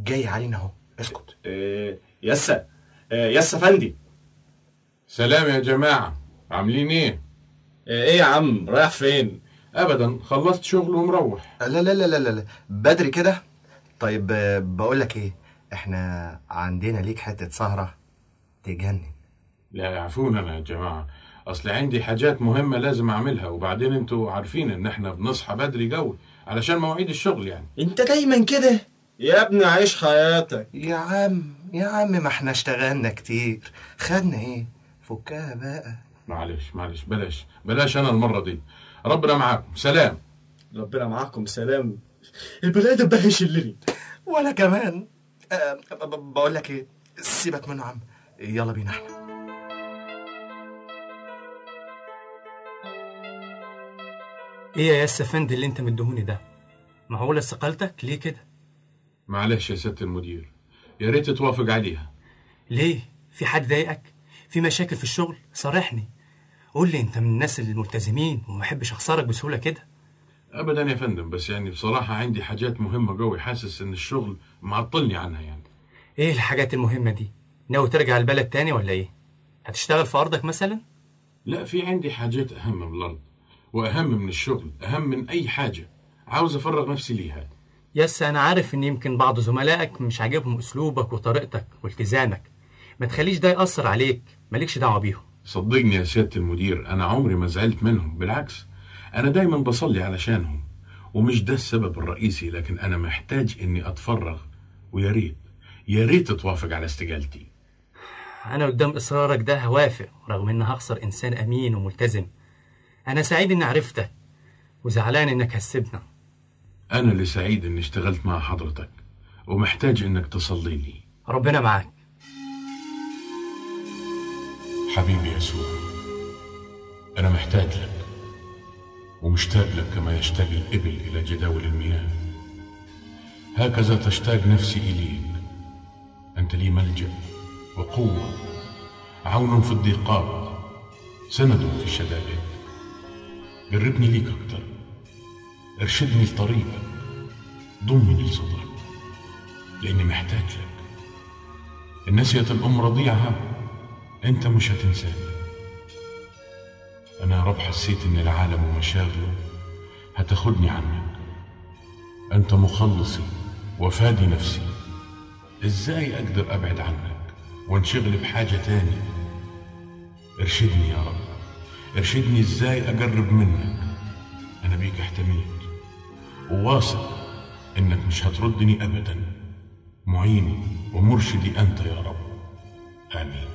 جاي علينا اهو اسكت إيه يسا إيه يسا فندي سلام يا جماعة عاملين ايه؟ ايه يا عم رايح فين ابدا خلصت شغل ومروح لا لا لا لا لا بدري كده طيب آه، بقول لك ايه احنا عندنا ليك حته سهره تجنن لا يعفونا يا جماعة اصل عندي حاجات مهمة لازم اعملها وبعدين انتوا عارفين ان احنا بنصحى بدري قوي علشان مواعيد الشغل يعني انت دايما كده يا ابني عيش حياتك يا عم يا عم ما احنا اشتغلنا كتير خدنا ايه فكها بقى معلش معلش بلاش بلاش انا المرة دي ربنا معاكم سلام ربنا معاكم سلام البني ادم ده هيشلني ولا كمان أه ب- ب- بقول لك ايه سيبك منه يا عم يلا بينا احنا ايه يا ياس فندي اللي انت مدهوني ده معقولة استقالتك ليه كده معلش يا سيادة المدير يا ريت توافق عليها ليه في حد ضايقك في مشاكل في الشغل صارحني قول لي انت من الناس الملتزمين وما بحبش اخسرك بسهولة كده ابدا يا فندم بس يعني بصراحة عندي حاجات مهمة قوي حاسس ان الشغل معطلني عنها يعني ايه الحاجات المهمة دي ناوي ترجع البلد تاني ولا ايه هتشتغل في ارضك مثلا لا في عندي حاجات أهم من الأرض وأهم من الشغل أهم من أي حاجة عاوز أفرغ نفسي ليها يس انا عارف ان يمكن بعض زملائك مش عاجبهم اسلوبك وطريقتك والتزامك ما تخليش ده يأثر عليك مالكش دعوة بيهم صدقني يا سيادة المدير أنا عمري ما زعلت منهم بالعكس أنا دايما بصلي علشانهم ومش ده السبب الرئيسي لكن أنا محتاج إني أتفرغ ويا ريت يا ريت توافق على استقالتي انا قدام اصرارك ده هوافق رغم ان هخسر انسان امين وملتزم انا سعيد اني عرفتك وزعلان انك هتسيبنا أنا اللي سعيد إني اشتغلت مع حضرتك ومحتاج إنك تصلي لي ربنا معاك حبيبي يسوع أنا محتاج لك ومشتاق لك كما يشتاق الإبل إلى جداول المياه هكذا تشتاق نفسي إليك أنت لي ملجأ وقوة عون في الضيقات سند في الشدائد قربني ليك أكتر ارشدني لطريقك ضمني لصدرك لأني محتاج لك إن نسيت الأم رضيعها أنت مش هتنساني أنا يا رب حسيت إن العالم ومشاغله هتاخدني عنك أنت مخلصي وفادي نفسي إزاي أقدر أبعد عنك وانشغل بحاجة تاني ارشدني يا رب ارشدني إزاي أقرب منك أنا بيك احتميت وواثق إنك مش هتردني أبدا معيني ومرشدي أنت يا رب آمين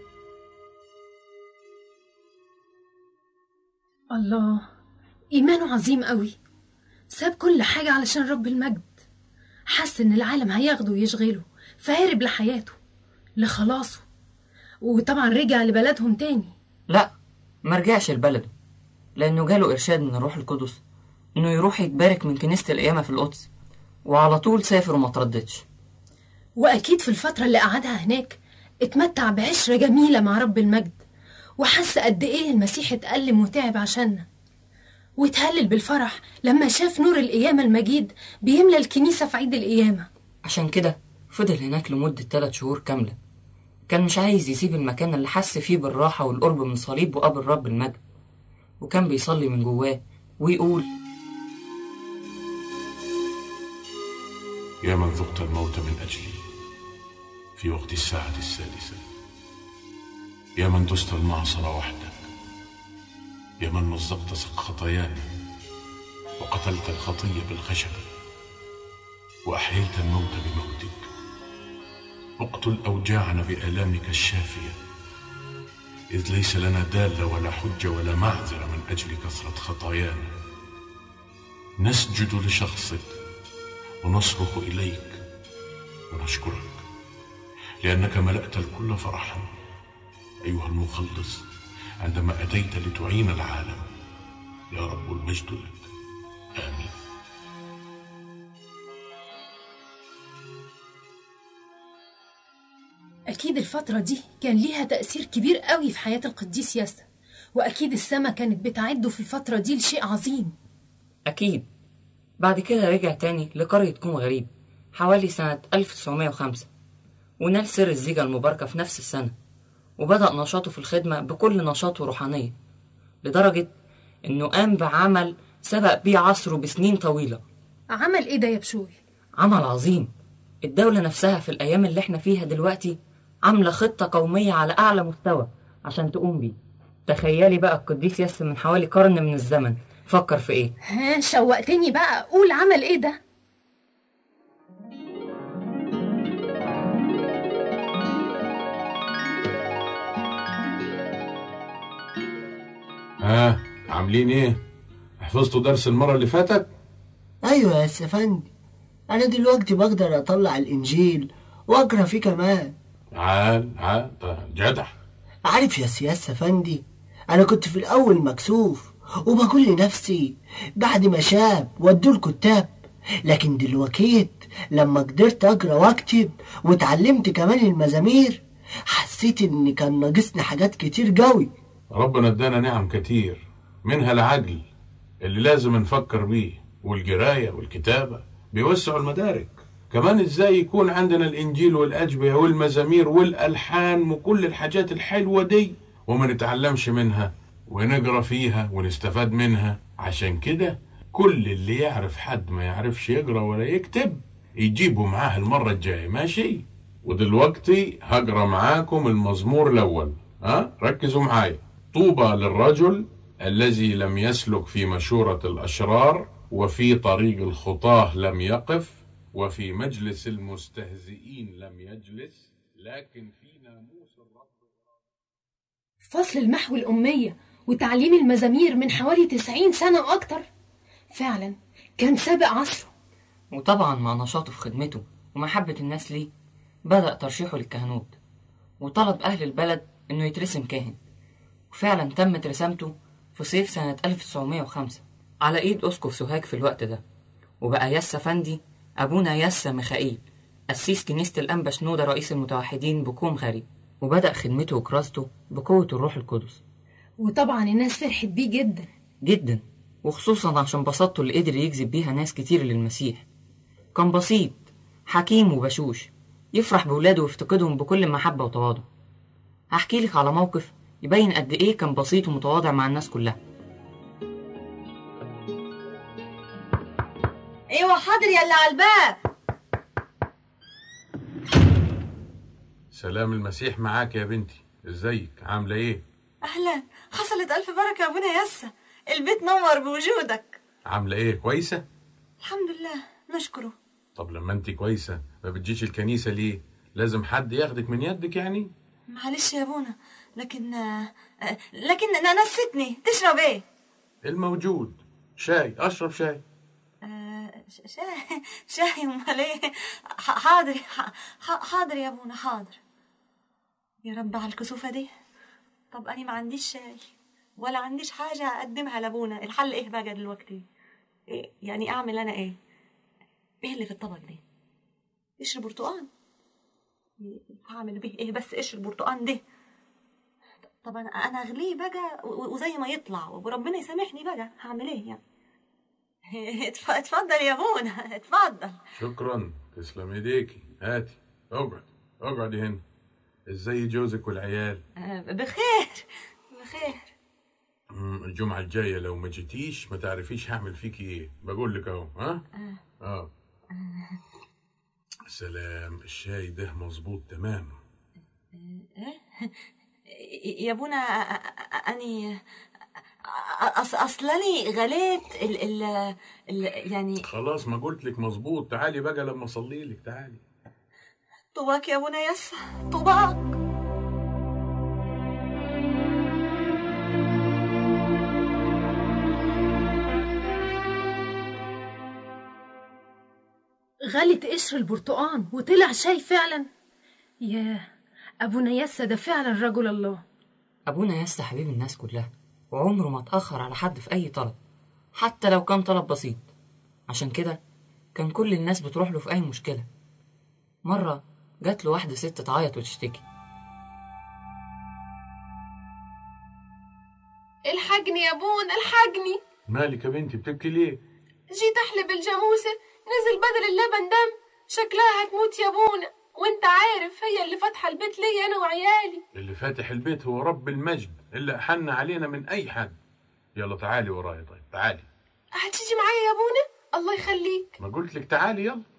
الله إيمانه عظيم قوي ساب كل حاجة علشان رب المجد حس إن العالم هياخده ويشغله فهرب لحياته لخلاصه وطبعا رجع لبلدهم تاني لا ما رجعش لبلده لأنه جاله إرشاد من الروح القدس إنه يروح يتبارك من كنيسة القيامة في القدس وعلى طول سافر وما ترددش وأكيد في الفترة اللي قعدها هناك اتمتع بعشرة جميلة مع رب المجد وحس قد إيه المسيح اتألم وتعب عشاننا واتهلل بالفرح لما شاف نور القيامة المجيد بيملى الكنيسة في عيد القيامة عشان كده فضل هناك لمدة ثلاث شهور كاملة كان مش عايز يسيب المكان اللي حس فيه بالراحة والقرب من صليب وقبر رب المجد وكان بيصلي من جواه ويقول يا من ذقت الموت من أجلي في وقت الساعة السادسة يا من دست المعصرة وحدك يا من مزقت سق خطايانا وقتلت الخطية بالخشب وأحييت الموت بموتك اقتل أوجاعنا بآلامك الشافية إذ ليس لنا دالة ولا حجة ولا معذرة من أجل كثرة خطايانا نسجد لشخصك ونصرخ إليك ونشكرك لأنك ملأت الكل فرحا أيها المخلص عندما أتيت لتعين العالم يا رب المجد لك آمين أكيد الفترة دي كان ليها تأثير كبير قوي في حياة القديس ياسا وأكيد السما كانت بتعده في الفترة دي لشيء عظيم أكيد بعد كده رجع تاني لقرية كوم غريب حوالي سنة 1905 ونال سر الزيجة المباركة في نفس السنة وبدأ نشاطه في الخدمة بكل نشاط وروحانية لدرجة إنه قام بعمل سبق بيه عصره بسنين طويلة عمل ايه ده يا بشوي عمل عظيم الدولة نفسها في الأيام اللي احنا فيها دلوقتي عاملة خطة قومية على أعلى مستوى عشان تقوم بيه تخيلي بقى القديس ياسر من حوالي قرن من الزمن فكر في ايه ها شوقتني بقى قول عمل ايه ده ها عاملين ايه حفظتوا درس المرة اللي فاتت ايوه يا سفندي انا دلوقتي بقدر اطلع الانجيل واقرا فيه كمان عال عال طيب، جدع عارف يا سياس سفندي انا كنت في الاول مكسوف وبقول لنفسي بعد ما شاب ودوا الكتاب لكن دلوقتي لما قدرت اقرا واكتب واتعلمت كمان المزامير حسيت ان كان ناقصني حاجات كتير قوي ربنا ادانا نعم كتير منها العقل اللي لازم نفكر بيه والقراية والكتابة بيوسعوا المدارك كمان ازاي يكون عندنا الانجيل والاجبية والمزامير والالحان وكل الحاجات الحلوة دي وما نتعلمش منها ونقرا فيها ونستفاد منها عشان كده كل اللي يعرف حد ما يعرفش يقرا ولا يكتب يجيبه معاه المرة الجاية ماشي ودلوقتي هقرا معاكم المزمور الاول ها ركزوا معايا طوبى للرجل الذي لم يسلك في مشورة الأشرار وفي طريق الخطاه لم يقف وفي مجلس المستهزئين لم يجلس لكن في ناموس الرب فصل المحو الأمية وتعليم المزامير من حوالي 90 سنة وأكتر فعلا كان سابق عصره وطبعا مع نشاطه في خدمته ومحبة الناس ليه بدأ ترشيحه للكهنوت وطلب أهل البلد إنه يترسم كاهن وفعلا تمت رسامته في صيف سنة 1905 على إيد أسقف سوهاج في الوقت ده وبقى ياسا فندي أبونا ياسا ميخائيل قسيس كنيسة الأنبا شنودة رئيس المتوحدين بكوم غريب وبدأ خدمته وكراسته بقوة الروح القدس وطبعا الناس فرحت بيه جدا جدا وخصوصا عشان بساطته اللي قدر يجذب بيها ناس كتير للمسيح كان بسيط حكيم وبشوش يفرح بولاده ويفتقدهم بكل محبة وتواضع هحكي لك على موقف يبين قد ايه كان بسيط ومتواضع مع الناس كلها ايوه حاضر يلا على الباب سلام المسيح معاك يا بنتي ازيك عاملة ايه اهلا حصلت الف بركه يا ابونا يسا البيت نور بوجودك عاملة ايه كويسة الحمد لله نشكره طب لما انت كويسة ما بتجيش الكنيسة ليه لازم حد ياخدك من يدك يعني معلش يا ابونا لكن آه، آه، لكن انا نسيتني تشرب ايه الموجود شاي اشرب شاي آه، ش- شاي شاي امال ايه ح- حاضر ح- ح- حاضر يا ابونا حاضر يا رب على الكسوفه دي طب انا ما عنديش شاي ولا عنديش حاجه اقدمها لابونا الحل ايه بقى دلوقتي إيه يعني اعمل انا ايه ايه اللي في الطبق دي قشر برتقال هعمل به ايه بس قشر البرتقال ده طب انا انا اغليه بقى و- و- وزي ما يطلع وربنا يسامحني بقى هعمل ايه يعني اتف- اتفضل يا ابونا اتفضل شكرا تسلم ايديكي هاتي اقعد اقعدي هنا ازاي جوزك والعيال آه، بخير بخير مم، الجمعة الجاية لو ما جيتيش ما تعرفيش هعمل فيكي ايه بقول لك اهو ها اه سلام الشاي ده مظبوط تمام يا ابونا اني أص اصلني غليت ال ال ال يعني خلاص ما قلت لك مظبوط تعالي بقى لما اصلي لك تعالي طوباك يا ابونا يس طوباك غلت قشر البرتقان وطلع شاي فعلا ياه أبونا ياسا ده فعلا رجل الله أبونا ياسا حبيب الناس كلها وعمره ما اتأخر على حد في أي طلب حتى لو كان طلب بسيط عشان كده كان كل الناس بتروح له في أي مشكلة مرة جات له واحدة ست تعيط وتشتكي الحقني يا بون الحقني مالك يا بنتي بتبكي ليه جيت احلب الجاموسة نزل بدل اللبن دم شكلها هتموت يا ابونا وانت عارف هي اللي فاتحه البيت ليا انا وعيالي اللي فاتح البيت هو رب المجد اللي أحن علينا من أي حد يلا تعالي ورايا طيب تعالي هتيجي معايا يا ابونا الله يخليك ما قلت لك تعالي يلا